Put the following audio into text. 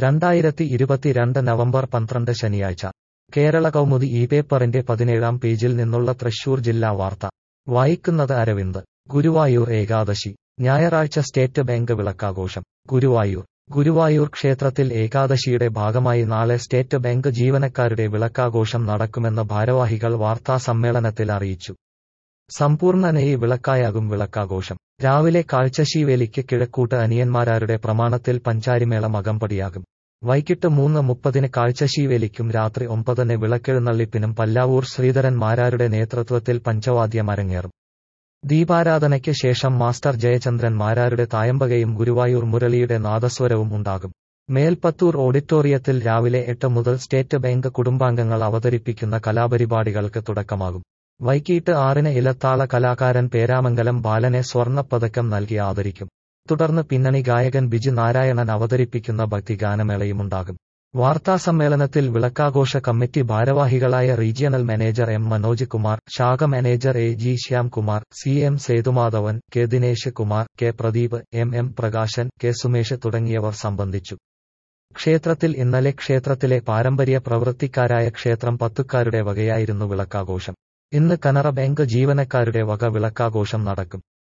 രണ്ടായിരത്തി ഇരുപത്തിരണ്ട് നവംബർ പന്ത്രണ്ട് ശനിയാഴ്ച കേരള കൗമുദി ഈ പേപ്പറിന്റെ പതിനേഴാം പേജിൽ നിന്നുള്ള തൃശൂർ ജില്ലാ വാർത്ത വായിക്കുന്നത് അരവിന്ദ് ഗുരുവായൂർ ഏകാദശി ഞായറാഴ്ച സ്റ്റേറ്റ് ബാങ്ക് വിളക്കാഘോഷം ഗുരുവായൂർ ഗുരുവായൂർ ക്ഷേത്രത്തിൽ ഏകാദശിയുടെ ഭാഗമായി നാളെ സ്റ്റേറ്റ് ബാങ്ക് ജീവനക്കാരുടെ വിളക്കാഘോഷം നടക്കുമെന്ന് ഭാരവാഹികൾ വാർത്താ സമ്മേളനത്തിൽ അറിയിച്ചു സമ്പൂർണ്ണ നെയ് വിളക്കായാകും വിളക്കാഘോഷം രാവിലെ കാഴ്ചശീവേലിക്ക് കിഴക്കൂട്ട് അനിയന്മാരാരുടെ പ്രമാണത്തിൽ പഞ്ചാരിമേളം അകമ്പടിയാകും വൈകിട്ട് മൂന്ന് മുപ്പതിന് കാഴ്ചശീവേലിക്കും രാത്രി ഒമ്പതിന് വിളക്കെഴുന്നള്ളിപ്പിനും പല്ലാവൂർ ശ്രീധരൻ മാരാരുടെ നേതൃത്വത്തിൽ പഞ്ചവാദ്യം അരങ്ങേറും ദീപാരാധനയ്ക്ക് ശേഷം മാസ്റ്റർ ജയചന്ദ്രൻ മാരാരുടെ തായമ്പകയും ഗുരുവായൂർ മുരളിയുടെ നാദസ്വരവും ഉണ്ടാകും മേൽപ്പത്തൂർ ഓഡിറ്റോറിയത്തിൽ രാവിലെ എട്ട് മുതൽ സ്റ്റേറ്റ് ബാങ്ക് കുടുംബാംഗങ്ങൾ അവതരിപ്പിക്കുന്ന കലാപരിപാടികൾക്ക് തുടക്കമാകും വൈകിട്ട് ആറിന് ഇലത്താള കലാകാരൻ പേരാമംഗലം ബാലനെ സ്വർണ്ണപ്പതക്കം നൽകി ആദരിക്കും തുടർന്ന് പിന്നണി ഗായകൻ ബിജു നാരായണൻ അവതരിപ്പിക്കുന്ന ഭക്തിഗാനമേളയുമുണ്ടാകും വാർത്താസമ്മേളനത്തിൽ വിളക്കാഘോഷ കമ്മിറ്റി ഭാരവാഹികളായ regional manager M Manoj Kumar ശാഖ manager A G Shyamkumar C M Sethumadhavan K Dinesh Kumar K Pradeep M M Prakashan K Sumesh തുടങ്ങിയവർ സംബന്ധിച്ചു ക്ഷേത്രത്തിൽ ഇന്നലെ ക്ഷേത്രത്തിലെ പാരമ്പര്യ പ്രവൃത്തിക്കാരായ ക്ഷേത്രം പത്തുക്കാരുടെ വകയായിരുന്നു വിളക്കാഘോഷം ഇന്ന് കനറ ബാങ്ക് ജീവനക്കാരുടെ വക വിളക്കാഘോഷം നടക്കും